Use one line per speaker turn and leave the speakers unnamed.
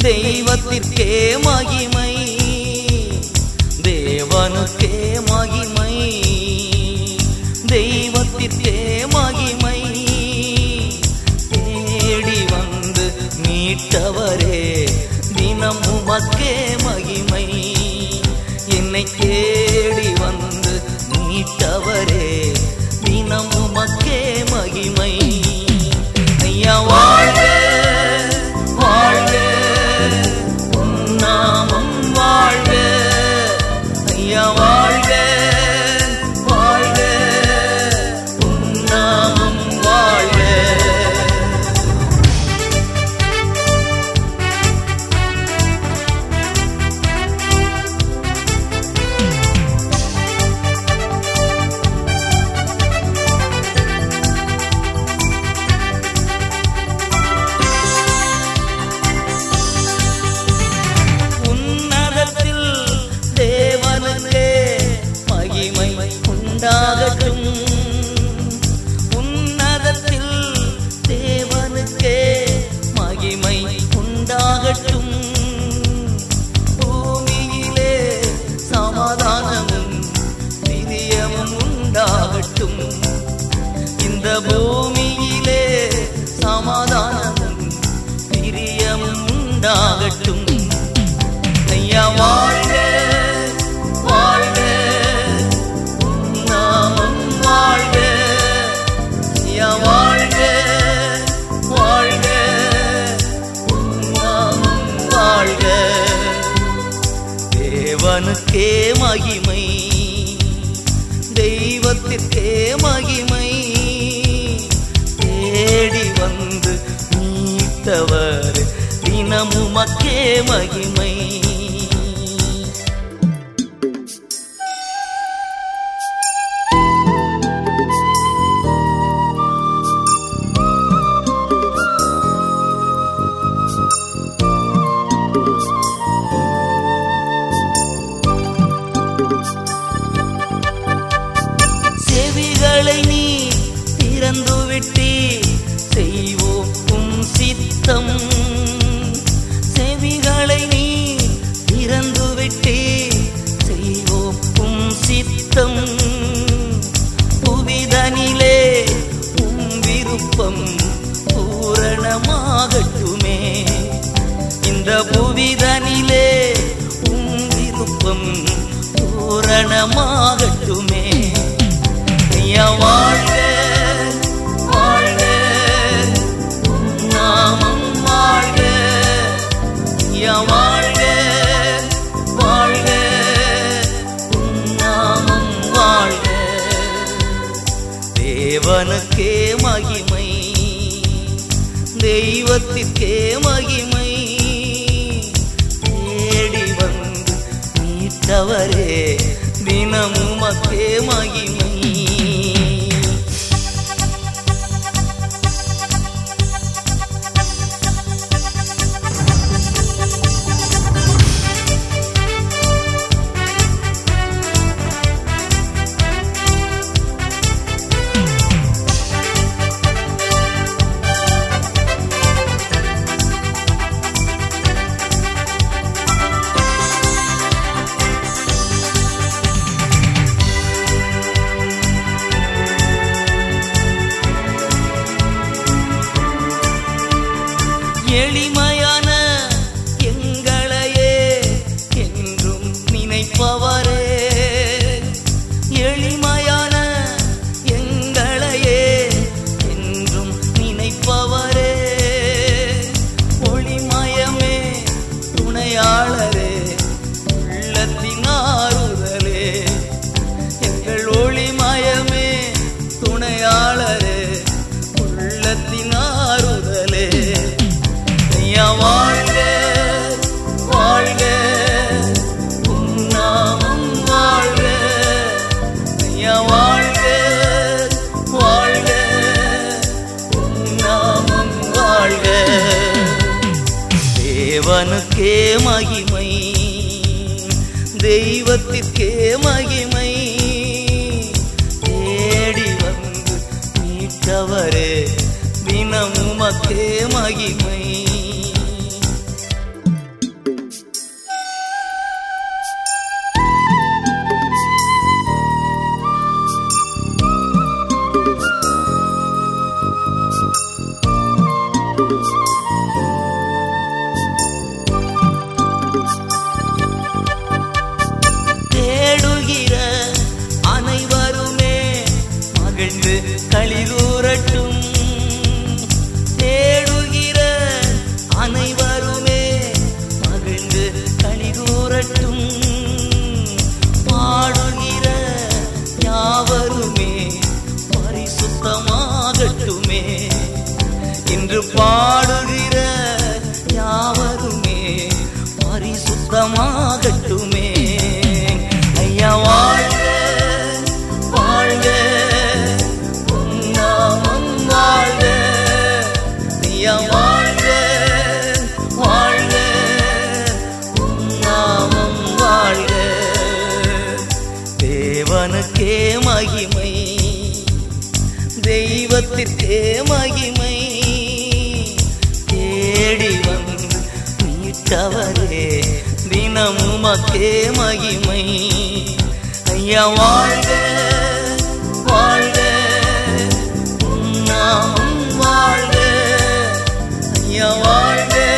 தெய்வத்திற்கே மகிமை தேவனுக்கே மகிமை தெய்வத்திற்கே மகிமை தேடி வந்து மீட்டவரே தினம் உமக்கே மகிமை என்னை தேடி வந்து மீட்டவரே தினம் உமக்கே மகிமை ஐயா வாழ்க வாழ்க உம் நாமம் வாழ்க ஐயா வாழ்க வாழ்க உம் நாமம் வாழ்க உன்னதத்தில் தேவனுக்கே மகிமை உண்டாகட்டும் உன்னதத்தில் தேவனுக்கே மகிமை உண்டாகட்டும் பூமியிலே சமாதானமும் பிரியமும் உண்டாகட்டும் இந்த பூமியிலே சமாதானமும் பிரியமும் உண்டாகட்டும் ஐயா வாழ்க வாழ்க உம் நாமம் வாழ்க ஐயா வாழ்க வாழ்க உம் நாமம் வாழ்க தேவனுக்கே மகிமை தெய்வத்திற்கே மகிமை தேடி வந்து மீட்டவர் தினமுமக்கே மகிமை செவிகளை நீ திறந்து விட்டி செய்வோம் உம் சித்தம் செவிகளை நீ திறந்து விட்டி செய்வோம் உம் சித்தம் புவிதனிலே உம் விருப்பம் பூரணமாகட்டுமே இந்த புவிதனிலே உம் விருப்பம் பூரணமாகட்டுமே ஐயா வாழ்க வாழ்க உம் நாமம் வாழ்க ஐயா வாழ்க வாழ்க உம் நாமம் வாழ்க தேவனுக்கே மகிமை தெய்வத்திற்கே மகிமை தேடி வந்து மீட்டவரே தினமும் மக்கே மகிமை எளிமையான எங்களையே என்றும் நினைப்பவரே எளிமையான எங்களையே என்றும் நினைப்பவரே ஒளிமயமே துணையாளரே உள்ளத்தின் ஆறுதலே எங்கள் ஒளிமயமே துணையாளரே உள்ளத்தின் ஆறுதலே ஐயா வாழ்க வாழ்க உம் நாமம் வாழ்க ஐயா வாழ்க வாழ்க உம் நாமம் வாழ்க தேவனுக்கே மகிமை தெய்வத்திற்கே மகிமை தேடி வந்து மீட்டவரே தினமும் மக்கே மகிமை வசமாகட்டுமே ஐயா வாழ்க வாழ்க உம் நாமம் வாழ்க ஐயா வாழ்க வாழ்க உம் நாமம் வாழ்க தேவனுக்கே மகிமை தெய்வத்திற்கே மகிமை தேடி வந்து மீட்டவரே தினமுமக்கே மகிமை ஐயா வாழ்க வாழ்க உம் நாமம் வாழ்க ஐயா வாழ்க